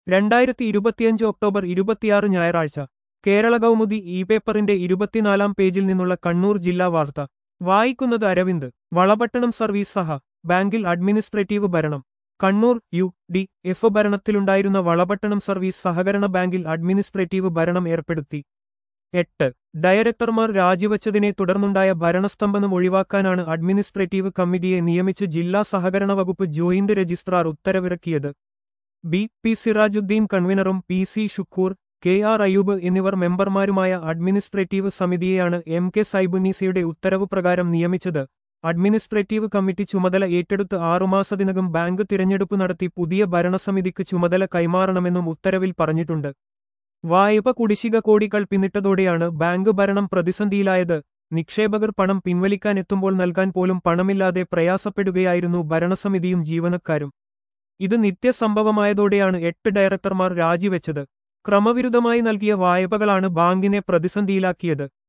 രണ്ടായിരത്തി ഇരുപത്തിയഞ്ച് ഒക്ടോബർ ഇരുപത്തിയാറ് ഞായറാഴ്ച കേരള കൗമുദി ഇ പേപ്പറിന്റെ ഇരുപത്തിനാലാം പേജിൽ നിന്നുള്ള കണ്ണൂർ ജില്ലാ വാർത്ത വായിക്കുന്നത് അരവിന്ദ് വളപട്ടണം സർവീസ് സഹ ബാങ്കിൽ അഡ്മിനിസ്ട്രേറ്റീവ് ഭരണം കണ്ണൂർ യു ഡി എഫ് ഭരണത്തിലുണ്ടായിരുന്ന വളപട്ടണം സർവീസ് സഹകരണ ബാങ്കിൽ അഡ്മിനിസ്ട്രേറ്റീവ് ഭരണം ഏർപ്പെടുത്തി എട്ട് ഡയറക്ടർമാർ രാജിവച്ചതിനെ തുടർന്നുണ്ടായ ഭരണസ്തംഭനം ഒഴിവാക്കാനാണ് അഡ്മിനിസ്ട്രേറ്റീവ് കമ്മിറ്റിയെ നിയമിച്ച് ജില്ലാ സഹകരണ വകുപ്പ് ജോയിന്റ് രജിസ്ട്രാർ ഉത്തരവിറക്കിയത് ബി പി സിറാജുദ്ദീൻ കൺവീനറും P C Shukkur K R Ayub എന്നിവർ മെമ്പർമാരുമായ അഡ്മിനിസ്ട്രേറ്റീവ് സമിതിയെയാണ് എം കെ സൈബുനീസയുടെ ഉത്തരവ് പ്രകാരം നിയമിച്ചത് അഡ്മിനിസ്ട്രേറ്റീവ് കമ്മിറ്റി ചുമതല ഏറ്റെടുത്ത് ആറുമാസത്തിനകം ബാങ്ക് തിരഞ്ഞെടുപ്പ് നടത്തി പുതിയ ഭരണസമിതിക്ക് ചുമതല കൈമാറണമെന്നും ഉത്തരവിൽ പറഞ്ഞിട്ടുണ്ട് വായ്പ കുടിശ്ശിക കോടികൾ പിന്നിട്ടതോടെയാണ് ബാങ്ക് ഭരണം പ്രതിസന്ധിയിലായത് നിക്ഷേപകർ പണം പിൻവലിക്കാനെത്തുമ്പോൾ നൽകാൻ പോലും പണമില്ലാതെ പ്രയാസപ്പെടുകയായിരുന്നു ഭരണസമിതിയും ജീവനക്കാരും ഇത് നിത്യസംഭവമായതോടെയാണ് എട്ട് ഡയറക്ടർമാർ രാജിവെച്ചത് ക്രമവിരുദ്ധമായി നൽകിയ വായ്പകളാണ് ബാങ്കിനെ പ്രതിസന്ധിയിലാക്കിയത്